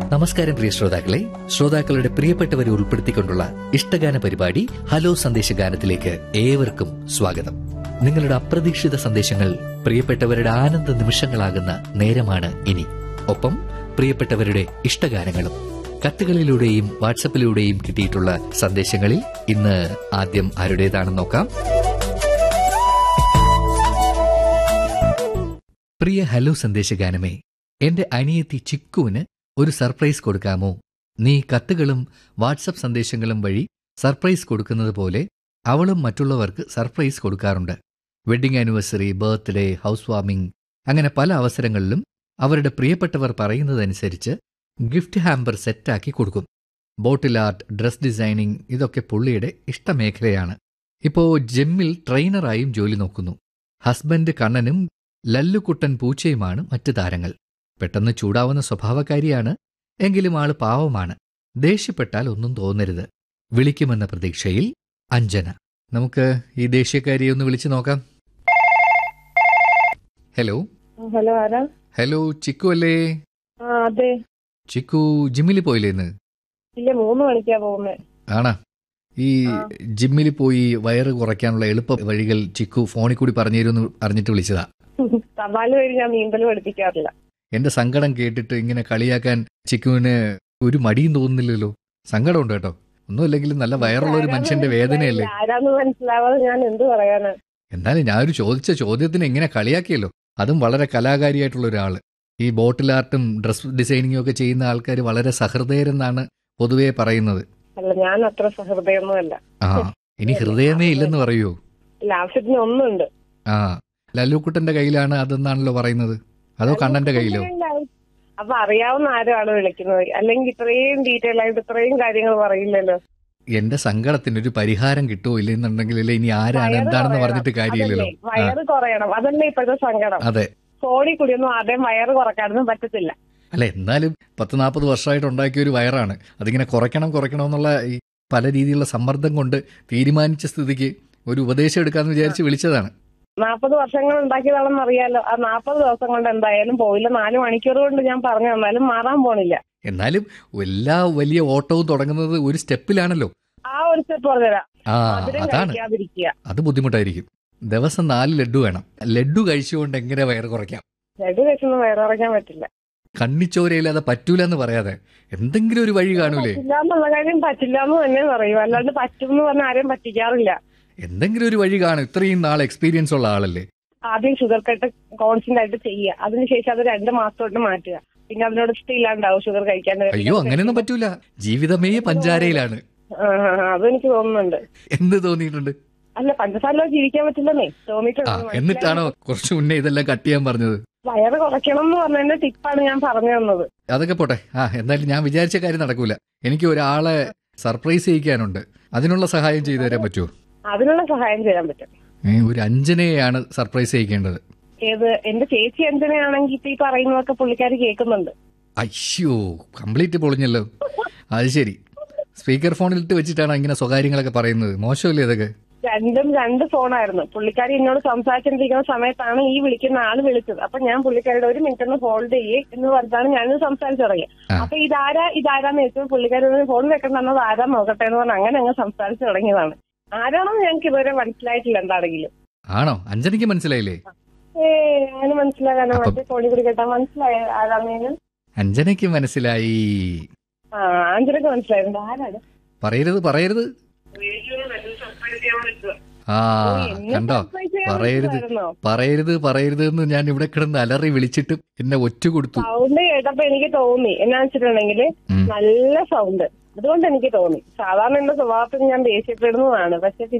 നമസ്കാരം പ്രിയ ശ്രോതാക്കളെ ശ്രോതാക്കളുടെ പ്രിയപ്പെട്ടവരെ ഉൾപ്പെടുത്തിക്കൊണ്ടുള്ള ഇഷ്ടഗാന പരിപാടി ഹലോ സന്ദേശ ഗാനത്തിലേക്ക് ഏവർക്കും സ്വാഗതം നിങ്ങളുടെ അപ്രതീക്ഷിത സന്ദേശങ്ങൾ പ്രിയപ്പെട്ടവരുടെ ആനന്ദ നിമിഷങ്ങളാകുന്ന നേരമാണ് ഇനി ഒപ്പം പ്രിയപ്പെട്ടവരുടെ ഇഷ്ടഗാനങ്ങളും കത്തുകളിലൂടെയും വാട്സപ്പിലൂടെയും കിട്ടിയിട്ടുള്ള സന്ദേശങ്ങളിൽ ഇന്ന് ആദ്യം ആരുടേതാണെന്ന് നോക്കാം പ്രിയ ഹലോ സന്ദേശഗാനമേ എന്റെ അനിയത്തി ചിക്കുവിന് ഒരു സർപ്രൈസ് കൊടുക്കാമോ നീ കത്തുകളും വാട്സപ്പ് സന്ദേശങ്ങളും വഴി സർപ്രൈസ് കൊടുക്കുന്നത് പോലെ അവളും മറ്റുള്ളവർക്ക് സർപ്രൈസ് കൊടുക്കാറുണ്ട് wedding anniversary birthday house warming അങ്ങനെ പല അവസരങ്ങളിലും അവരുടെ പ്രിയപ്പെട്ടവർ പറയുന്നതനുസരിച്ച് ഗിഫ്റ്റ് ഹാമ്പർ സെറ്റാക്കി കൊടുക്കും ബോട്ടിൽ ആർട്ട് ഡ്രസ് ഡിസൈനിങ് ഇതൊക്കെ പുള്ളിയുടെ ഇഷ്ടമേഖലയാണ് ഇപ്പോ ജെമ്മിൽ ട്രെയിനറായും ജോലി നോക്കുന്നു ഹസ്ബൻഡ് കണ്ണനും ലല്ലുക്കുട്ടൻ പൂച്ചയുമാണ് മറ്റ് താരങ്ങൾ പെട്ടെന്ന് ചൂടാവുന്ന സ്വഭാവക്കാരിയാണ് എങ്കിലും ആള് പാവമാണ് ദേഷ്യപ്പെട്ടാൽ ഒന്നും തോന്നരുത് വിളിക്കുമെന്ന പ്രതീക്ഷയിൽ അഞ്ജന നമുക്ക് ഈ ദേഷ്യക്കാരിയെ ഒന്ന് വിളിച്ചു നോക്കാം ഹലോ ഹലോ ആരാ ഹലോ ചിക്കു അല്ലേ ആ അതെ ചിക്കു ജിമ്മിൽ പോയില്ലേന്ന് ഇല്ല മൂന്ന് മണിക്കാ പോകുന്നേ ആണാ ഈ ആ. ജിമ്മിൽ പോയി വയറ് കുറയ്ക്കാനുള്ള എളുപ്പ വഴികൾ ചിക്കു ഫോണിൽ കൂടി പറഞ്ഞു തരുമെന്ന് അറിഞ്ഞിട്ട് വിളിച്ചതാ തപാല് വഴി ഞാൻ നീന്തൽ പഠിപ്പിക്കാറില്ല എന്റെ സങ്കടം കേട്ടിട്ട് ഇങ്ങനെ കളിയാക്കാൻ ചിക്കുവിന് ഒരു മടിയും തോന്നുന്നില്ലല്ലോ സങ്കടമുണ്ട് കേട്ടോ ഒന്നുമില്ലെങ്കിലും നല്ല വയറുള്ള ഒരു മനുഷ്യന്റെ വേദനയല്ലേ ആരാന്ന് മനസ്സിലാവാതെ ഞാൻ എന്ത് പറയാനാ എന്നാലും ഞാനൊരു ചോദിച്ച ചോദ്യത്തിന് എങ്ങനെ കളിയാക്കിയല്ലോ അതും വളരെ കലാകാരിയായിട്ടുള്ള ഒരാള് ഈ ബോട്ടിൽ ആർട്ടും ഡ്രസ് ഡിസൈനിങ്ങും ഒക്കെ ചെയ്യുന്ന ആൾക്കാർ വളരെ സഹൃദയരെന്നാണ് പൊതുവേ പറയുന്നത് അല്ല ഞാൻ അത്ര സഹൃദയൊന്നുമല്ല ആ ഇനി ഹൃദയമേ ഇല്ലെന്ന് പറയൂ ഇല്ല ആവശ്യത്തിന് ഒന്നുണ്ട് ആ ലല്ലുക്കുട്ടന്റെ കയ്യിലാണ് അതെന്നാണല്ലോ പറയുന്നത് അതോ കണ്ണന്റെ കയ്യിലോ അപ്പൊ അറിയാവുന്ന ആരാണ് വിളിക്കുന്നത് അല്ലെങ്കിൽ ഇത്രയും ഡീറ്റെയിൽ ആയിട്ട് ഇത്രയും കാര്യങ്ങൾ പറയില്ലല്ലോ എന്റെ സങ്കടത്തിന് ഒരു പരിഹാരം കിട്ടുമോ ഇല്ലെന്നുണ്ടെങ്കിൽ ഇനി ആരാണ് വയറ് എന്താണെന്ന് കുറയണം. പറഞ്ഞിട്ട് കാര്യമില്ലല്ലോ അതല്ലേ, വയറ് കുറയണം അതല്ലേ ഇപ്പോഴത്തെ സങ്കടം അതെ ഫോണിൽ കൂടിയൊന്നും ആദ്യം വയറ് കുറക്കാനൊന്നും പറ്റത്തില്ല അല്ല എന്നാലും പത്ത് നാൽപ്പത് വർഷമായിട്ട് ഉണ്ടാക്കിയ ഒരു വയറാണ് അതിങ്ങനെ കുറയ്ക്കണം കുറയ്ക്കണം എന്നുള്ള ഈ പല രീതിയിലുള്ള സമ്മർദ്ദം കൊണ്ട് തീരുമാനിച്ച സ്ഥിതിക്ക് ഒരു ഉപദേശം എടുക്കാന്ന് വിചാരിച്ച് വിളിച്ചതാണ് നാൽപ്പത് വർഷങ്ങൾ ഉണ്ടാക്കിയതാണെന്ന് അറിയാലോ ആ നാൽപ്പത് ദിവസം കൊണ്ട് എന്തായാലും പോയില്ല നാല് മണിക്കൂർ കൊണ്ട് ഞാൻ പറഞ്ഞു തന്നാലും മാറാൻ പോണില്ല എന്നാലും എല്ലാ വലിയ ഓട്ടവും തുടങ്ങുന്നത് ഒരു സ്റ്റെപ്പിലാണല്ലോ ആ ഒരു സ്റ്റെപ്പ് പറഞ്ഞുതരാം ആ മധുരം അതാണ് കഴിക്കാതിരിക്കുക അത് ബുദ്ധിമുട്ടായിരിക്കും ദിവസം നാല് ലഡു വേണം ലഡു കഴിച്ചുകൊണ്ട് എങ്ങനെ വയറ് കുറയ്ക്കാം ലഡു കഴിച്ചൊന്നും വയറിറക്കാൻ പറ്റില്ല കണ്ണിച്ചോരയില്ലാതെ പറ്റൂല എന്ന് പറയാതെ എന്തെങ്കിലും ഒരു വഴി കാണൂലേ പറ്റില്ല എന്നുള്ള കാര്യം പറ്റില്ല എന്ന് തന്നെ പറയും അല്ലാണ്ട് പറ്റും എന്ന് പറഞ്ഞ ആരെയും പറ്റിക്കാറില്ല എന്തെങ്കിലും ഒരു വഴി കാണും ഇത്രയും നാൾ എക്സ്പീരിയൻസ് ഉള്ള ആളല്ലേ ആദ്യം ഷുഗർ കട്ട് കോൺസ്റ്റന്റ് ആയിട്ട് ചെയ്യുക അതിനുശേഷം അത് രണ്ട് മാസത്തോട്ട് മാറ്റുക പിന്നെ അതിനോട് ഇഷ്ടമില്ലാണ്ടാവും ഷുഗർ കഴിക്കാൻ അയ്യോ അങ്ങനെയൊന്നും പറ്റൂല ജീവിതമേ പഞ്ചാരയിലാണ് ആ, ആ, ആ, അതെനിക്ക് തോന്നുന്നുണ്ട് എന്ത് തോന്നിയിട്ടുണ്ട് അല്ല പഞ്ചസാര ജീവിക്കാൻ പറ്റില്ലെന്നേ ആ തോന്നിയിട്ടുണ്ട് എന്നിട്ടാണോ കുറച്ചു മുന്നേ ഇതെല്ലാം കട്ട് ചെയ്യാൻ പറഞ്ഞത് വയറ് കുറയ്ക്കണം എന്ന് പറഞ്ഞതിന്റെ ടിപ്പാണ് ഞാൻ പറഞ്ഞു തന്നത് അതൊക്കെ പോട്ടെ ആ എന്തായാലും ഞാൻ വിചാരിച്ച കാര്യം നടക്കൂല എനിക്ക് ഒരാളെ സർപ്രൈസ് ചെയ്യിക്കാനുണ്ട് അതിനുള്ള സഹായം ചെയ്തു തരാൻ പറ്റുമോ അതിനുള്ള സഹായം ചെയ്യാൻ പറ്റും ഏ, ഒരു അഞ്ജനയെയാണ് സർപ്രൈസ് ചെയ്യിക്കേണ്ടത് ഏത് എന്റെ ചേച്ചി എന്തിനാണെങ്കിൽ ഇപ്പൊ ഈ പറയുന്നതൊക്കെ പുള്ളിക്കാർ കേൾക്കുന്നുണ്ട് അയ്യോ കംപ്ലീറ്റ് പൊളിഞ്ഞല്ലോ അത് ശരി സ്പീക്കർ ഫോണിലിട്ട് വെച്ചിട്ടാണ് ഇങ്ങനെ സ്വകാര്യങ്ങളൊക്കെ പറയുന്നത് മോശമല്ലേ ഇതൊക്കെ രണ്ടും രണ്ട് ഫോണായിരുന്നു പുള്ളിക്കാരി എന്നോട് സംസാരിച്ചിരിക്കുന്ന സമയത്താണ് ഈ വിളിക്കുന്ന ആള് വിളിച്ചത് അപ്പൊ ഞാൻ പുള്ളിക്കാരുടെ ഒരു മിനിറ്റ് ഒന്ന് ഹോൾഡ് ചെയ്യേ എന്ന് പറഞ്ഞാണ് ഞാൻ സംസാരിച്ചു തുടങ്ങിയത് ആ. അപ്പൊ ഇതാരാ ഇതാരാന്ന് ചോദിച്ചപ്പോൾ പുള്ളിക്കാരി ഫോൺ വെക്കണ്ടെന്നത് ആരാ നോക്കട്ടെ എന്ന് പറഞ്ഞ് അങ്ങനെ അങ്ങ് സംസാരിച്ചു തുടങ്ങിയതാണ് ആരാണെന്ന് ഞങ്ങൾക്ക് ഇതുവരെ മനസ്സിലായിട്ടില്ല എന്താണെങ്കിലും ആണോ അഞ്ജനയ്ക്ക് മനസ്സിലായില്ലേ ഏ അങ്ങനെ മനസ്സിലാകാനോ അപ്പം- മറ്റേ ഫോണിൽ കൂടി കേട്ടാ മനസ്സിലായ ആരാന്നേലും അഞ്ജനയ്ക്ക് മനസ്സിലായി ആ ആഞ്ചരക്ക് മനസ്സിലായിരുന്നു ആരാണ് പറയരുത് പറയരുത് ആ എന്നെ കണ്ടോ surprise ചെയ്യാൻ പറയരുത് വിളിച്ചതായിരുന്നോ? പറയരുത് പറയരുത് എന്ന് ഞാൻ ഇവിടെ കിടന്ന് അലറി വിളിച്ചിട്ട് എന്നെ ഒറ്റ കൊടുത്തു സൗണ്ട് കേട്ടപ്പോ എനിക്ക് തോന്നി എന്നാ വെച്ചിട്ടുണ്ടെങ്കിൽ ഉം. നല്ല സൗണ്ട് അതുകൊണ്ട് എനിക്ക് തോന്നി സാധാരണ എന്റെ സ്വഭാവത്തിൽ ഞാൻ ദേഷ്യപ്പെടുന്നതാണ് പക്ഷെ